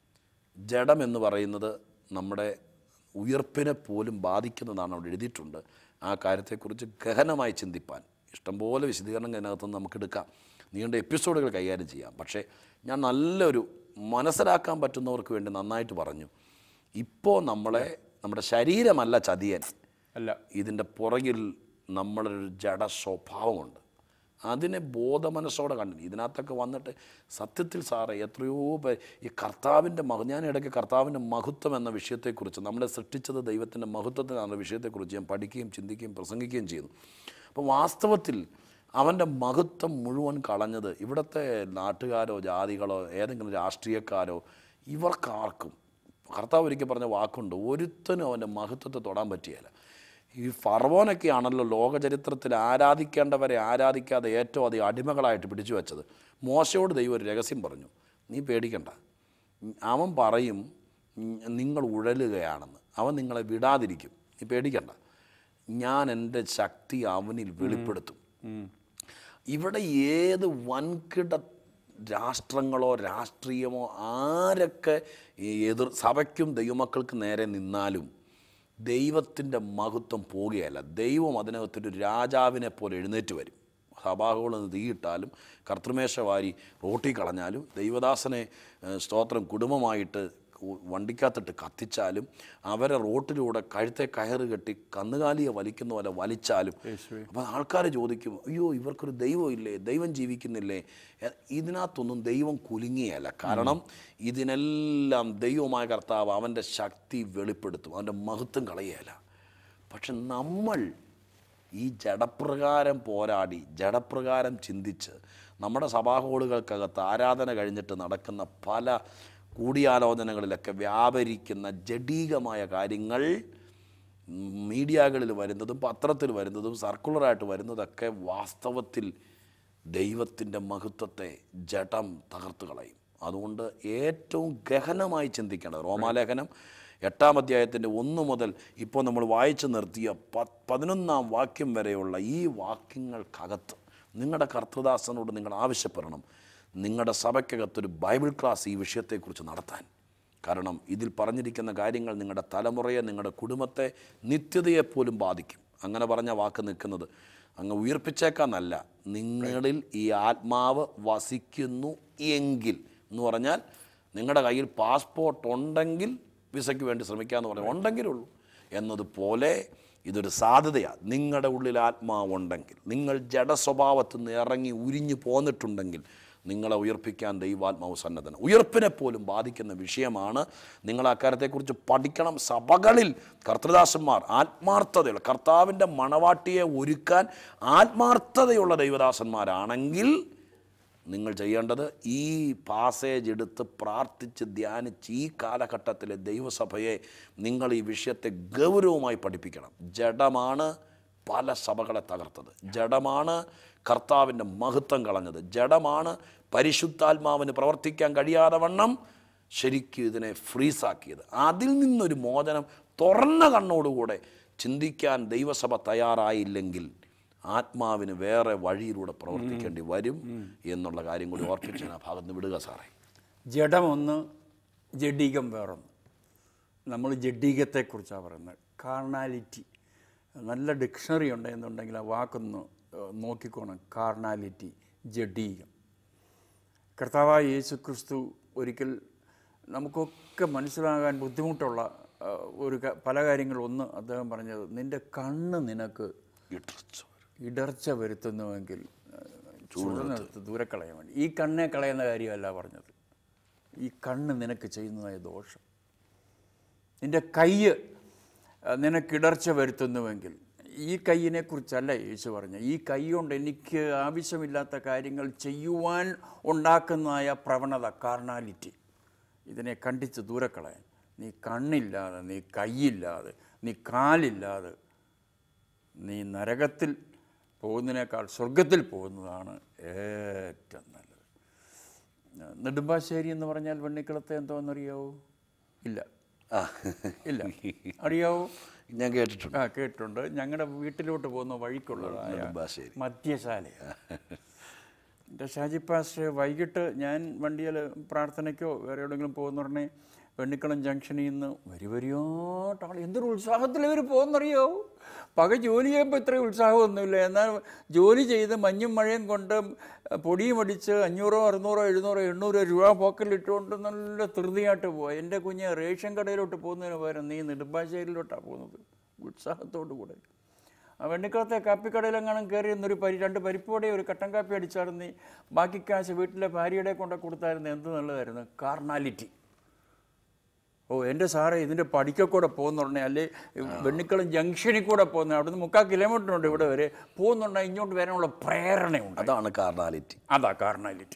ജഡം എന്ന് പറയുന്നത് നമ്മുടെ ഉയർപ്പിനെ പോലും ബാധിക്കുന്നതാണ് അവിടെ എഴുതിയിട്ടുണ്ട് ആ കാര്യത്തെക്കുറിച്ച് ഗഹനമായി ചിന്തിപ്പാൻ ഇഷ്ടംപോലെ വിശദീകരണം ഇതിനകത്ത് നിന്ന് നമുക്ക് എടുക്കാം നീണ്ട എപ്പിസോഡുകൾ കൈകാര്യം ചെയ്യാം പക്ഷേ ഞാൻ നല്ലൊരു മനസ്സിലാക്കാൻ പറ്റുന്നവർക്ക് വേണ്ടി നന്നായിട്ട് പറഞ്ഞു ഇപ്പോൾ നമ്മളെ നമ്മുടെ ശരീരമല്ല ചതിയൻ അല്ല ഇതിൻ്റെ പുറകിൽ നമ്മളൊരു ജഡ സ്വഭാവമുണ്ട് അതിനെ ബോധമനസ്സോടെ കണ്ടു ഇതിനകത്തൊക്കെ വന്നിട്ട് സത്യത്തിൽ സാറേ എത്രയോ പേർ ഈ കർത്താവിൻ്റെ മഹ ഞാൻ ഇടയ്ക്ക് കർത്താവിൻ്റെ മഹത്വം എന്ന വിഷയത്തെക്കുറിച്ച് നമ്മളെ സൃഷ്ടിച്ചത് ദൈവത്തിൻ്റെ മഹത്വത്തിനാണ് വിഷയത്തെക്കുറിച്ച് ഞാൻ പഠിക്കുകയും ചിന്തിക്കുകയും പ്രസംഗിക്കുകയും ചെയ്യുന്നു അപ്പോൾ വാസ്തവത്തിൽ അവൻ്റെ മഹത്വം മുഴുവൻ കളഞ്ഞത് ഇവിടുത്തെ നാട്ടുകാരോ ജാതികളോ ഏതെങ്കിലും രാഷ്ട്രീയക്കാരോ ഇവർക്കാർക്കും കർത്താവ് ഒരിക്കൽ പറഞ്ഞ വാക്കുണ്ട് ഒരുത്തനും അവൻ്റെ മഹത്വത്തെ തൊടാൻ പറ്റിയല്ല ഈ ഫറവോനൊക്കെയാണല്ലോ ലോകചരിത്രത്തിൽ ആരാധിക്കേണ്ടവരെ ആരാധിക്കാതെ ഏറ്റവും അധികം അടിമകളായിട്ട് പിടിച്ചു വെച്ചത് മോശയോട് ദൈവം ഒരു രഹസ്യം പറഞ്ഞു നീ പേടിക്കണ്ട അവൻ പറയും "ഉം, നിങ്ങൾ ഉഴലുകയാണെന്ന് അവൻ നിങ്ങളെ വിടാതിരിക്കും നീ പേടിക്കണ്ട ഞാൻ എൻ്റെ ശക്തി അവനിൽ വെളിപ്പെടുത്തും ഇവിടെ ഏത് വൻകിട രാഷ്ട്രങ്ങളോ രാഷ്ട്രീയമോ ആരൊക്കെ ഈ എതിർ സഭയ്ക്കും ദൈവമക്കൾക്ക് നേരെ നിന്നാലും ദൈവത്തിൻ്റെ മഹത്വം പോകുകയല്ല ദൈവം അതിനകത്തൊരു രാജാവിനെ പോലെ എഴുന്നേറ്റ് വരും സഭാഹോളെന്ന് തീയിട്ടാലും കർത്തൃമേശ വാരി റോട്ടി കളഞ്ഞാലും ദൈവദാസനെ ഏഹ്, സ്തോത്രം കുടുംബമായിട്ട് ഉ- വണ്ടിക്കകത്തിട്ട് കത്തിച്ചാലും അവരെ റോട്ടിലൂടെ കഴുത്തെ കയറ് കെട്ടി കന്നുകാലിയെ വലിക്കുന്ന പോലെ വലിച്ചാലും അപ്പം ആൾക്കാർ ചോദിക്കും അയ്യോ ഇവർക്കൊരു ദൈവം ഇല്ലേ ദൈവം ജീവിക്കുന്നില്ലേ എ- ഇതിനകത്തൊന്നും ദൈവം കുലുങ്ങിയല്ല കാരണം ഇതിനെല്ലാം ദൈവമായ കർത്താവ് അവൻ്റെ ശക്തി വെളിപ്പെടുത്തും അവൻ്റെ മഹത്വം കളയുകയല്ല പക്ഷെ നമ്മൾ ഈ ജഡപ്രകാരം പോരാടി ജഡപ്രകാരം ചിന്തിച്ച് നമ്മുടെ സഭാഹോളുകൾക്കകത്ത് ആരാധന കഴിഞ്ഞിട്ട് നടക്കുന്ന പല കൂടിയാലോചനകളിലൊക്കെ വ്യാപരിക്കുന്ന ജഡീകമായ കാര്യങ്ങൾ മീഡിയകളിൽ വരുന്നതും പത്രത്തിൽ വരുന്നതും സർക്കുലറായിട്ട് വരുന്നതൊക്കെ വാസ്തവത്തിൽ ദൈവത്തിൻ്റെ മഹത്വത്തെ ജഡം തകർത്ത് കളയും അതുകൊണ്ട് ഏറ്റവും ഗഹനമായി ചിന്തിക്കേണ്ടത് റോമാലേഖനം എട്ടാം അധ്യായത്തിൻ്റെ ഒന്ന് മുതൽ ഇപ്പോൾ നമ്മൾ വായിച്ചു നിർത്തിയ പ പതിനൊന്നാം വാക്യം വരെയുള്ള ഈ വാക്യങ്ങൾക്കകത്ത് നിങ്ങളുടെ കർത്തൃദാസനോട് നിങ്ങൾ ആവശ്യപ്പെടണം നിങ്ങളുടെ സഭയ്ക്കകത്തൊരു ബൈബിൾ ക്ലാസ് ഈ വിഷയത്തെക്കുറിച്ച് നടത്താൻ കാരണം ഇതിൽ പറഞ്ഞിരിക്കുന്ന കാര്യങ്ങൾ നിങ്ങളുടെ തലമുറയെ നിങ്ങളുടെ കുടുംബത്തെ നിത്യതയെപ്പോലും ബാധിക്കും അങ്ങനെ പറഞ്ഞ വാക്ക് നിൽക്കുന്നത് അങ്ങ് ഉയർപ്പിച്ചേക്കാന്നല്ല നിങ്ങളിൽ ഈ ആത്മാവ് വസിക്കുന്നു എങ്കിൽ എന്ന് പറഞ്ഞാൽ നിങ്ങളുടെ കയ്യിൽ പാസ്പോർട്ട് ഉണ്ടെങ്കിൽ വിസയ്ക്ക് വേണ്ടി ശ്രമിക്കാമെന്ന് പറഞ്ഞു ഉണ്ടെങ്കിലുള്ളൂ എന്നതുപോലെ ഇതൊരു സാധ്യതയാണ് നിങ്ങളുടെ ഉള്ളിൽ ആത്മാവുണ്ടെങ്കിൽ നിങ്ങൾ ജഡസ്വഭാവത്തിൽ നിന്ന് ഇറങ്ങി ഉരിഞ്ഞു പോന്നിട്ടുണ്ടെങ്കിൽ നിങ്ങളെ ഉയർപ്പിക്കാൻ ദൈവാത്മാവ് സന്നദ്ധന ഉയർപ്പിനെ പോലും ബാധിക്കുന്ന വിഷയമാണ് നിങ്ങൾ അക്കാര്യത്തെക്കുറിച്ച് പഠിക്കണം സഭകളിൽ കർത്തൃദാസന്മാർ ആത്മാർത്ഥതയുള്ള കർത്താവിൻ്റെ മണവാട്ടിയെ ഒരുക്കാൻ ആത്മാർത്ഥതയുള്ള ദൈവദാസന്മാരാണെങ്കിൽ നിങ്ങൾ ചെയ്യേണ്ടത് ഈ പാസേജ് എടുത്ത് പ്രാർത്ഥിച്ച് ധ്യാനിച്ച് ഈ കാലഘട്ടത്തിലെ ദൈവസഭയെ നിങ്ങൾ ഈ വിഷയത്തെ ഗൗരവമായി പഠിപ്പിക്കണം ജഡമാണ് പല സഭകളെ തകർത്തത് ജഡമാണ് കർത്താവിൻ്റെ മഹത്വം കളഞ്ഞത് ജഡമാണ് പരിശുദ്ധാത്മാവിന് പ്രവർത്തിക്കാൻ കഴിയാതെ വണ്ണം ശരിക്കും ഇതിനെ ഫ്രീസാക്കിയത് അതിൽ നിന്നൊരു മോചനം തുറന്ന കണ്ണോടുകൂടെ ചിന്തിക്കാൻ ദൈവസഭ തയ്യാറായില്ലെങ്കിൽ ആത്മാവിന് വേറെ വഴിയിലൂടെ പ്രവർത്തിക്കേണ്ടി വരും എന്നുള്ള കാര്യം കൂടി ഓർപ്പിച്ച് ഞാൻ ആ ഭാഗത്ത് നിന്ന് വിടുക സാറേ ജഡമൊന്ന് ജഡീകം വേറൊന്ന് നമ്മൾ ജഡീകത്തെക്കുറിച്ചാണ് പറയുന്നത് കാർണാലിറ്റി നല്ല ഡിക്ഷണറി ഉണ്ടെന്നുണ്ടെങ്കിൽ ആ വാക്കൊന്ന് ഏഹ്, നോക്കിക്കോണം കാർണാലിറ്റി ജഡീകം കർത്താവായ യേശു ക്രിസ്തു ഒരിക്കൽ നമുക്കൊക്കെ മനസ്സിലാകാൻ ബുദ്ധിമുട്ടുള്ള ഏഹ്, ഒരു ക- പല കാര്യങ്ങളും ഒന്ന് അദ്ദേഹം പറഞ്ഞത് നിൻ്റെ കണ്ണ് നിനക്ക് ഇടർച്ച വരും. ഇടർച്ച വരുത്തുന്നുവെങ്കിൽ ചൂടുന്നെടുത്ത് ദൂരെ കളയാൻ വേണ്ടി ഈ കണ്ണെ കളയുന്ന കാര്യമല്ല പറഞ്ഞത് ഈ കണ്ണ് നിനക്ക് ചെയ്യുന്നതായ ദോഷം നിൻ്റെ കയ്യ് അഹ്, നിനക്ക് ഇടർച്ച വരുത്തുന്നുവെങ്കിൽ ഈ കയ്യിനെ കുറിച്ചല്ല യേശു പറഞ്ഞ ഈ കൈ കൊണ്ട് എനിക്ക് ആവശ്യമില്ലാത്ത കാര്യങ്ങൾ ചെയ്യുവാൻ ഉണ്ടാക്കുന്നതായ പ്രവണത കാർണാലിറ്റി ഇതിനെ കണ്ടിച്ച് ദൂരെ കളയാൻ നീ കണ്ണില്ലാതെ നീ കൈയില്ലാതെ നീ കാലില്ലാതെ നീ നരകത്തിൽ പോകുന്നതിനേക്കാൾ സ്വർഗത്തിൽ പോകുന്നതാണ് ഏറ്റവും നല്ലത് നെടുമ്പാശ്ശേരി എന്ന് പറഞ്ഞാൽ വെണ്ണിക്കുളത്തെ എന്തോന്നറിയാവോ ഇല്ല ആ ഇല്ല അറിയാവോ ഞാൻ കേട്ടിട്ടുണ്ട് ആ കേട്ടിട്ടുണ്ട് ഞങ്ങളുടെ വീട്ടിലോട്ട് പോകുന്ന വഴിക്കുള്ളതായ നെടുമ്പാശ്ശേരി. മദ്യശാലയാണ് എൻ്റെ ഷാജി പാസ്റ്റർ വൈകിട്ട് ഞാൻ വണ്ടിയിൽ പ്രാർത്ഥനയ്ക്കോ വേറെ എവിടെയെങ്കിലും പോകുന്ന ഉടനെ വെണ്ണിക്കുളം ജംഗ്ഷനിൽ നിന്ന് വരി വരിയോട്ട് ആൾ എന്തൊരു ഉത്സാഹത്തിൽ ഇവർ പോകുന്നറിയോ പക ജോലി ചെയ്യുമ്പോൾ ഇത്രയും ഉത്സാഹമൊന്നുമില്ല എന്നാൽ ജോലി ചെയ്ത് മഞ്ഞും മഴയും കൊണ്ട് പൊടിയും അടിച്ച് അഞ്ഞൂറോ അറുന്നൂറോ എഴുന്നൂറോ എണ്ണൂറോ രൂപ പോക്കറ്റിലിട്ടുകൊണ്ട് നല്ല ധൃതിയായിട്ട് പോവാം എൻ്റെ കുഞ്ഞ് റേഷൻ കടയിലോട്ട് പോകുന്നതിന് പകരം നീ നെടുമ്പാശ്ശേരിയിലോട്ടാണ് പോകുന്നത് ഉത്സാഹത്തോടു കൂടെ ആ വെണ്ണിക്കുളത്തെ കാപ്പിക്കടയിലെങ്ങാനും കയറി എന്നൊരു പരി രണ്ട് പരിപ്പോടെ ഒരു കട്ടൻ കാപ്പി അടിച്ചായിരുന്നു ബാക്കി കാശ് വീട്ടിലെ ഭാര്യയുടെ കൊണ്ട് കൊടുത്തായിരുന്നു എന്ത് നല്ലതായിരുന്നു കാർണാലിറ്റി ഓ എൻ്റെ സാറേ ഇതിൻ്റെ പഠിക്ക കൂടെ പോകുന്നുണ്ടെ അല്ലെ വെണ്ണിക്കളം ജംഗ്ഷനിൽ കൂടെ പോകുന്ന അവിടുന്ന് മുക്കാൽ കിലോമീറ്റർ ഉണ്ട് ഇവിടെ വരെ പോകുന്നുണ്ടെങ്കിൽ ഇങ്ങോട്ട് വരാനുള്ള പ്രേരണയുണ്ട് അതാണ് കാർണാലിറ്റി അതാ കാരണാലിറ്റി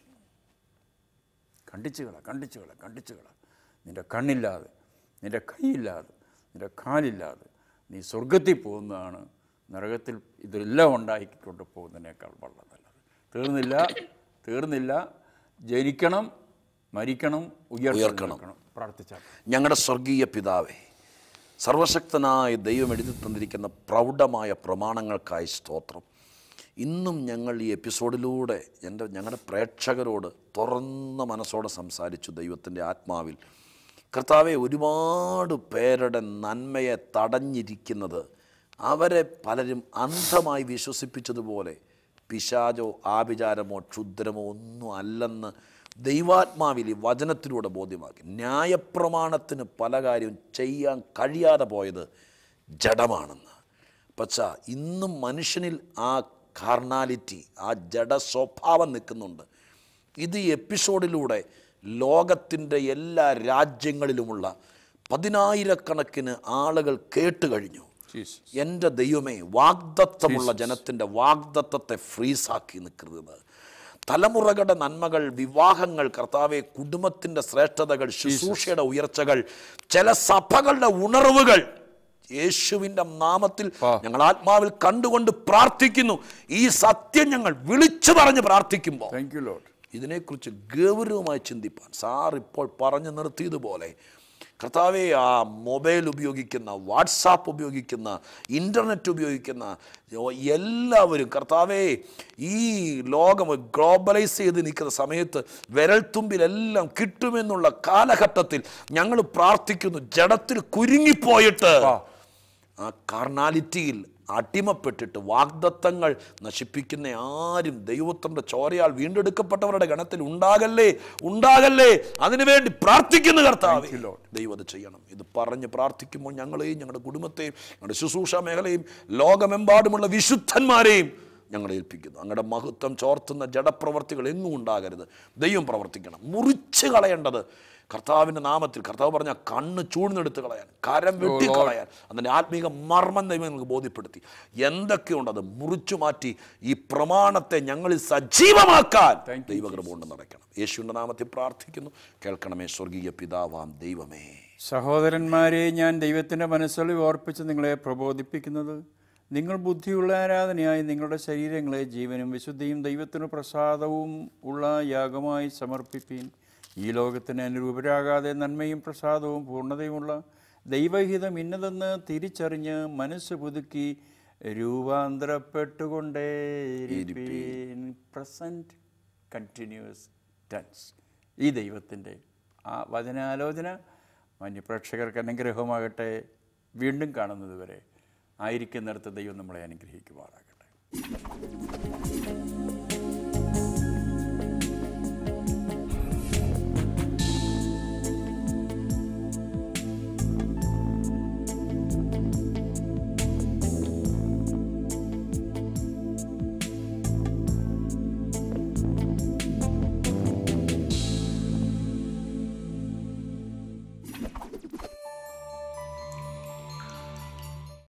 കണ്ടിച്ചുകള കണ്ടിച്ചുകള കണ്ടിച്ചുകള നിന്റെ കണ്ണില്ലാതെ നിന്റെ കൈയില്ലാതെ നിന്റെ കാലില്ലാതെ നീ സ്വർഗത്തിൽ പോകുന്നതാണ് നരകത്തിൽ ഇതെല്ലാം ഉണ്ടാക്കിക്കൊണ്ട് പോകുന്നതിനേക്കാൾ വളരെ നല്ലത് തീർന്നില്ല തീർന്നില്ല ജനിക്കണം മരിക്കണം ഉയർക്കണം പ്രാർത്ഥിച്ചാൽ ഞങ്ങളുടെ സ്വർഗീയ പിതാവേ സർവശക്തനായ ദൈവം എഴുതി തന്നിരിക്കുന്ന പ്രൗഢമായ പ്രമാണങ്ങൾക്കായി സ്തോത്രം ഇന്നും ഞങ്ങൾ ഈ എപ്പിസോഡിലൂടെ എൻ്റെ ഞങ്ങളുടെ പ്രേക്ഷകരോട് തുറന്ന മനസ്സോടെ സംസാരിച്ചു ദൈവത്തിൻ്റെ ആത്മാവിൽ കർത്താവെ ഒരുപാട് പേരുടെ നന്മയെ തടഞ്ഞിരിക്കുന്നത് അവരെ പലരും അന്ധമായി വിശ്വസിപ്പിച്ചതുപോലെ പിശാചോ ആഭിചാരമോ ക്ഷുദ്രമോ ഒന്നും അല്ലെന്ന് ദൈവാത്മാവിൽ ഈ വചനത്തിലൂടെ ബോധ്യമാക്കി ന്യായപ്രമാണത്തിന് പല കാര്യവും ചെയ്യാൻ കഴിയാതെ പോയത് ജഡമാണെന്ന് പക്ഷേ ഇന്നും മനുഷ്യനിൽ ആ കാർണാലിറ്റി ആ ജഡ സ്വഭാവം നിൽക്കുന്നുണ്ട് ഇത് ഈ എപ്പിസോഡിലൂടെ ലോകത്തിൻ്റെ എല്ലാ രാജ്യങ്ങളിലുമുള്ള പതിനായിരക്കണക്കിന് ആളുകൾ കേട്ട് കഴിഞ്ഞു എൻ്റെ ദൈവമേ വാഗ്ദത്തമുള്ള ജനത്തിൻ്റെ വാഗ്ദത്തത്തെ ഫ്രീസാക്കി നിൽക്കരുത് തലമുറകളുടെ നന്മകൾ വിവാഹങ്ങൾ കർത്താവെ കുടുംബത്തിൻ്റെ ശ്രേഷ്ഠതകൾ ശുശ്രൂഷയുടെ ഉയർച്ചകൾ ചില സഭകളുടെ ഉണർവുകൾ യേശുവിൻ്റെ നാമത്തിൽ ഞങ്ങൾ ആത്മാവിൽ കണ്ടുകൊണ്ട് പ്രാർത്ഥിക്കുന്നു ഈ സത്യം ഞങ്ങൾ വിളിച്ചു പറഞ്ഞ് പ്രാർത്ഥിക്കുമ്പോൾ താങ്ക് യു ലോഡ് ഇതിനെക്കുറിച്ച് ഗൗരവമായി ചിന്തിപ്പാൻ സാർ ഇപ്പോൾ പറഞ്ഞു നിർത്തിയതുപോലെ കർത്താവെ ആ മൊബൈൽ ഉപയോഗിക്കുന്ന വാട്സാപ്പ് ഉപയോഗിക്കുന്ന ഇൻ്റർനെറ്റ് ഉപയോഗിക്കുന്ന എല്ലാവരും കർത്താവെ ഈ ലോകം ഗ്ലോബലൈസ് ചെയ്ത് നിൽക്കുന്ന സമയത്ത് വിരൽത്തുമ്പിലെല്ലാം കിട്ടുമെന്നുള്ള കാലഘട്ടത്തിൽ ഞങ്ങൾ പ്രാർത്ഥിക്കുന്നു ജഡത്തിൽ കുരുങ്ങിപ്പോയിട്ട് ആ കാർണാലിറ്റിയിൽ അടിമപ്പെട്ടിട്ട് വാഗ്ദത്തങ്ങൾ നശിപ്പിക്കുന്ന ആരും ദൈവത്തിൻ്റെ ചോരയാൽ വീണ്ടെടുക്കപ്പെട്ടവരുടെ ഗണത്തിൽ ഉണ്ടാകല്ലേ ഉണ്ടാകല്ലേ അതിനുവേണ്ടി പ്രാർത്ഥിക്കുന്നു കർത്താവ് ദൈവം അത് ചെയ്യണം ഇത് പറഞ്ഞ് പ്രാർത്ഥിക്കുമ്പോൾ ഞങ്ങളെയും ഞങ്ങളുടെ കുടുംബത്തെയും ഞങ്ങളുടെ ശുശ്രൂഷ മേഖലയും ലോകമെമ്പാടുമുള്ള വിശുദ്ധന്മാരെയും ഞങ്ങളെ ഏൽപ്പിക്കുന്നു അങ്ങയുടെ മഹത്വം ചോർത്തുന്ന ജഡപ്രവർത്തികൾ എങ്ങും ഉണ്ടാകരുത് ദൈവം പ്രവർത്തിക്കണം മുറിച്ച് കളയേണ്ടത് കർത്താവിൻ്റെ നാമത്തിൽ കർത്താവ് പറഞ്ഞ കണ്ണ് ചൂഴ്ന്നെടുത്ത് കളയാൻ കരം വെട്ടിക്കളയാൻ അതിൻ്റെ ആത്മീക മർമ്മം ദൈവം നിങ്ങൾക്ക് ബോധ്യപ്പെടുത്തി എന്തൊക്കെയുണ്ട് അത് മുറിച്ചു മാറ്റി ഈ പ്രമാണത്തെ ഞങ്ങളിൽ സജീവമാക്കാൻ ദൈവകൃപ കൊണ്ട് നടക്കണം യേശുവിൻ്റെ നാമത്തിൽ പ്രാർത്ഥിക്കുന്നു കേൾക്കണമേ സ്വർഗീയ പിതാവാം ദൈവമേ സഹോദരന്മാരെ ഞാൻ ദൈവത്തിൻ്റെ മനസ്സൊളി ഓർപ്പിച്ച് നിങ്ങളെ പ്രബോധിപ്പിക്കുന്നത് നിങ്ങൾ ബുദ്ധിയുള്ള ആരാധനയായി നിങ്ങളുടെ ശരീരങ്ങളെ ജീവനും വിശുദ്ധിയും ദൈവത്തിന് പ്രസാദവും ഉള്ള യാഗമായി സമർപ്പിപ്പീൻ ഈ ലോകത്തിന് അനുരൂപരാകാതെ നന്മയും പ്രസാദവും പൂർണ്ണതയുമുള്ള ദൈവഹിതം ഇന്നതെന്ന് തിരിച്ചറിഞ്ഞ് മനസ്സ് പുതുക്കി രൂപാന്തരപ്പെട്ടുകൊണ്ടേ പ്രസൻറ്റ് കണ്ടിന്യൂസ് ടെൻസ് ഈ ദൈവത്തിൻ്റെ ആ വചനാലോചന മാന്യപ്രേക്ഷകർക്ക് അനുഗ്രഹമാകട്ടെ വീണ്ടും കാണുന്നത് വരെ ആയിരിക്കുന്നിടത്ത് ദൈവം നമ്മളെ അനുഗ്രഹിക്കുമാറാകട്ടെ